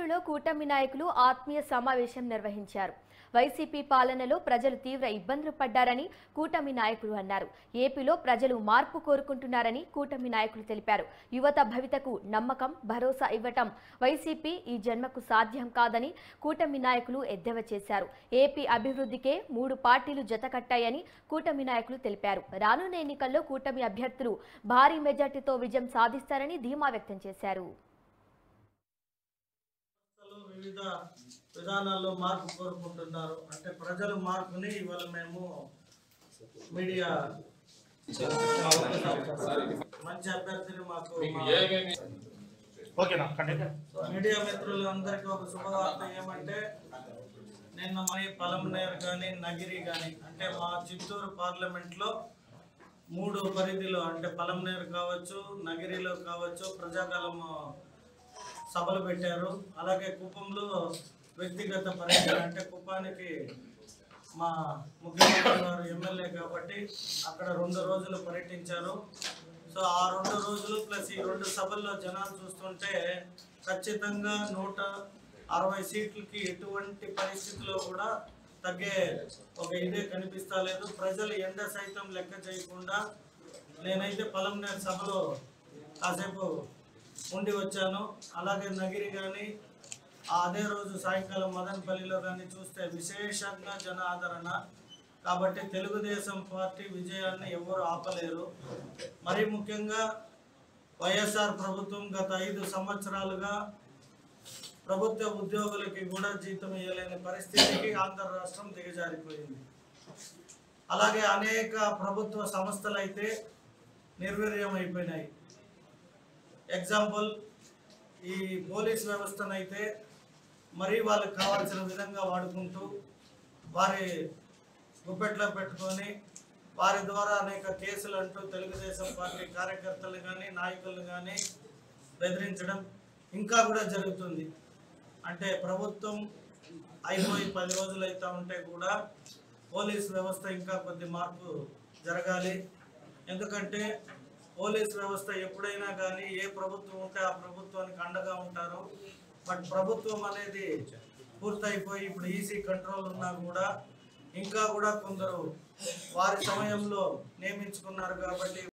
ఏలూరులో కూటమి నాయకులు ఆత్మీయ సమావేశం నిర్వహించారు వైసీపీ పాలనలో ప్రజలు తీవ్ర ఇబ్బందులు పడ్డారని కూటమి నాయకులు అన్నారు ఏపీలో ప్రజలు మార్పు కోరుకుంటున్నారని కూటమి నాయకులు తెలిపారు యువత భవితకు నమ్మకం భరోసా ఇవ్వటం వైసీపీ ఈ జన్మకు సాధ్యం కాదని కూటమి నాయకులు ఎద్దేవా చేశారు ఏపీ అభివృద్ధికే మూడు పార్టీలు జతకట్టాయని కూటమి నాయకులు తెలిపారు రానున్న ఎన్నికల్లో కూటమి అభ్యర్థులు భారీ మెజార్టీతో విజయం సాధిస్తారని ధీమా వ్యక్తం చేశారు సంస్థలు వివిధ విధానాల్లో మార్పు కోరుకుంటున్నారు అంటే ప్రజలు మార్పుని ఇవాళ మేము మీడియా మంచి అభ్యర్థిని మాకు ఓకేనా కంటిన్యూ సో మీడియా మిత్రులందరికీ ఒక శుభవార్త ఏమంటే నిన్న మన పలంనేరు కానీ నగిరి కానీ అంటే మా చిత్తూరు పార్లమెంట్లో మూడు పరిధిలో అంటే పలంనేరు కావచ్చు నగిరిలో కావచ్చు ప్రజాకాలం సభలు పెట్టారు అలాగే కుప్పంలో వ్యక్తిగత పర్యటన అంటే కుప్పానికి మా ముఖ్యమంత్రి గారు ఎమ్మెల్యే కాబట్టి అక్కడ రెండు రోజులు పర్యటించారు సో ఆ రెండు రోజులు ప్లస్ ఈ రెండు సభల్లో జనాలు చూస్తుంటే ఖచ్చితంగా నూట అరవై సీట్లకి ఎటువంటి పరిస్థితిలో కూడా తగ్గే ఒక ఇదే కనిపిస్తా లేదు ప్రజలు ఎండ సైతం లెక్క చేయకుండా నేనైతే పలంనేరు సభలో కాసేపు ఉండి వచ్చాను అలాగే నగిరి కానీ అదే రోజు సాయంకాలం మదనపల్లిలో కానీ చూస్తే విశేషంగా జన ఆదరణ కాబట్టి తెలుగుదేశం పార్టీ విజయాన్ని ఎవరు ఆపలేరు మరీ ముఖ్యంగా వైఎస్ఆర్ ప్రభుత్వం గత ఐదు సంవత్సరాలుగా ప్రభుత్వ ఉద్యోగులకి కూడా జీతం ఇవ్వలేని పరిస్థితికి ఆంధ్ర రాష్ట్రం దిగజారిపోయింది అలాగే అనేక ప్రభుత్వ సంస్థలు అయితే నిర్వీర్యం అయిపోయినాయి ఎగ్జాంపుల్ ఈ పోలీస్ వ్యవస్థనైతే మరీ వాళ్ళకి కావాల్సిన విధంగా వాడుకుంటూ వారి గుప్పెట్లో పెట్టుకొని వారి ద్వారా అనేక కేసులు అంటూ తెలుగుదేశం పార్టీ కార్యకర్తలు కానీ నాయకులు కానీ బెదిరించడం ఇంకా కూడా జరుగుతుంది అంటే ప్రభుత్వం అయిపోయి పది రోజులు అవుతా ఉంటే కూడా పోలీస్ వ్యవస్థ ఇంకా కొద్ది మార్పు జరగాలి ఎందుకంటే పోలీస్ వ్యవస్థ ఎప్పుడైనా కానీ ఏ ప్రభుత్వం ఉంటే ఆ ప్రభుత్వానికి అండగా ఉంటారు బట్ ప్రభుత్వం అనేది పూర్తయిపోయి ఇప్పుడు ఈసీ కంట్రోల్ ఉన్నా కూడా ఇంకా కూడా కొందరు వారి సమయంలో నియమించుకున్నారు కాబట్టి